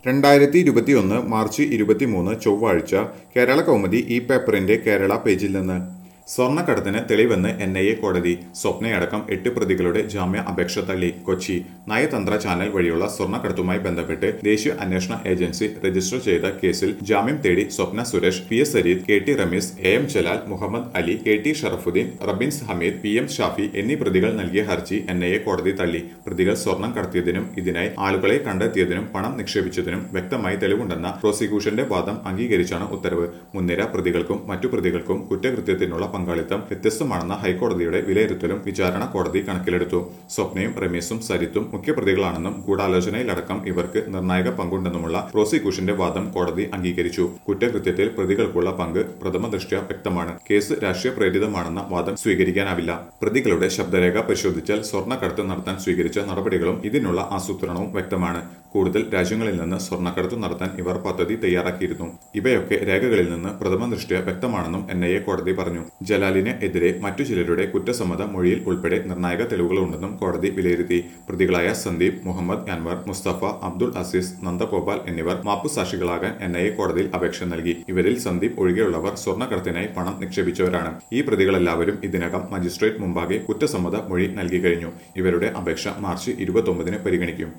രണ്ടായിരത്തി ഇരുപത്തിയൊന്ന് മാർച്ച് ഇരുപത്തിമൂന്ന് ചൊവ്വാഴ്ച കേരള കൗമുദി ഈ പേപ്പറിന്റെ കേരള പേജിൽ നിന്ന് സ്വർണ്ണക്കടത്തിന് തെളിവെന്ന് എൻ ഐ എ കോടതി സ്വപ്നയടക്കം എട്ട് പ്രതികളുടെ ജാമ്യ അപേക്ഷ തള്ളി കൊച്ചി നയതന്ത്ര ചാനൽ വഴിയുള്ള സ്വർണ്ണക്കടത്തുമായി ബന്ധപ്പെട്ട് ദേശീയ അന്വേഷണ ഏജൻസി രജിസ്റ്റർ ചെയ്ത കേസിൽ ജാമ്യം തേടി Swapna Suresh P S Sarith K T Rameez A M Jalal Muhammad Ali K T Sharafuddin Rabins Hameed P M Shafi എന്നീ പ്രതികൾ നൽകിയ ഹർജി എൻ ഐ എ കോടതി തള്ളി പ്രതികൾ സ്വർണം കടത്തിയതിനും ഇതിനായി ആളുകളെ കണ്ടെത്തിയതിനും പണം നിക്ഷേപിച്ചതിനും വ്യക്തമായി തെളിവുണ്ടെന്ന പ്രോസിക്യൂഷന്റെ വാദം അംഗീകരിച്ചാണ് ഉത്തരവ് മുൻനിര പ്രതികൾക്കും മറ്റു പ്രതികൾക്കും കുറ്റകൃത്യത്തിനുള്ള പങ്കാളിത്തം വ്യത്യസ്തമാണെന്ന ഹൈക്കോടതിയുടെ വിലയിരുത്തലും വിചാരണ കോടതി കണക്കിലെടുത്തു സ്വപ്നയും റമീസും സരിത്തും മുഖ്യപ്രതികളാണെന്നും ഗൂഢാലോചനയിലടക്കം ഇവർക്ക് നിർണായക പങ്കുണ്ടെന്നുമുള്ള പ്രോസിക്യൂഷന്റെ വാദം കോടതി അംഗീകരിച്ചു കുറ്റകൃത്യത്തിൽ പ്രതികൾക്കുള്ള പങ്ക് പ്രഥമ ദൃഷ്ട്യാ വ്യക്തമാണ് കേസ് രാഷ്ട്രീയ പ്രേരിതമാണെന്ന വാദം സ്വീകരിക്കാനാവില്ല പ്രതികളുടെ ശബ്ദരേഖ പരിശോധിച്ചാൽ സ്വർണ്ണക്കടത്ത് നടത്താൻ സ്വീകരിച്ച നടപടികളും ഇതിനുള്ള ആസൂത്രണവും വ്യക്തമാണ് കൂടുതൽ രാജ്യങ്ങളിൽ നിന്ന് സ്വർണ്ണക്കടത്ത് നടത്താൻ ഇവർ പദ്ധതി തയ്യാറാക്കിയിരുന്നു ഇവയൊക്കെ രേഖകളിൽ നിന്ന് പ്രഥമ ദൃഷ്ട്യ വ്യക്തമാണെന്നും എൻ ഐ എ കോടതി പറഞ്ഞു ജലാലിന് എതിരെ മറ്റു ചിലരുടെ കുറ്റസമ്മത മൊഴിയിൽ ഉൾപ്പെടെ നിർണായക തെളിവുകളുണ്ടെന്നും കോടതി വിലയിരുത്തി പ്രതികളായ സന്ദീപ് മുഹമ്മദ് അൻവർ മുസ്തഫ അബ്ദുൾ അസീസ് നന്ദഗോപാൽ എന്നിവർ മാപ്പുസാക്ഷികളാകാൻ എൻ ഐ എ കോടതിയിൽ അപേക്ഷ നൽകി ഇവരിൽ സന്ദീപ് ഒഴികെയുള്ളവർ സ്വർണ്ണക്കടത്തിനായി പണം നിക്ഷേപിച്ചവരാണ് ഈ പ്രതികളെല്ലാവരും ഇതിനകം മജിസ്ട്രേറ്റ് മുമ്പാകെ കുറ്റസമ്മത മൊഴി നൽകി കഴിഞ്ഞു ഇവരുടെ അപേക്ഷ മാർച്ച് ഇരുപത്തൊമ്പതിന് പരിഗണിക്കും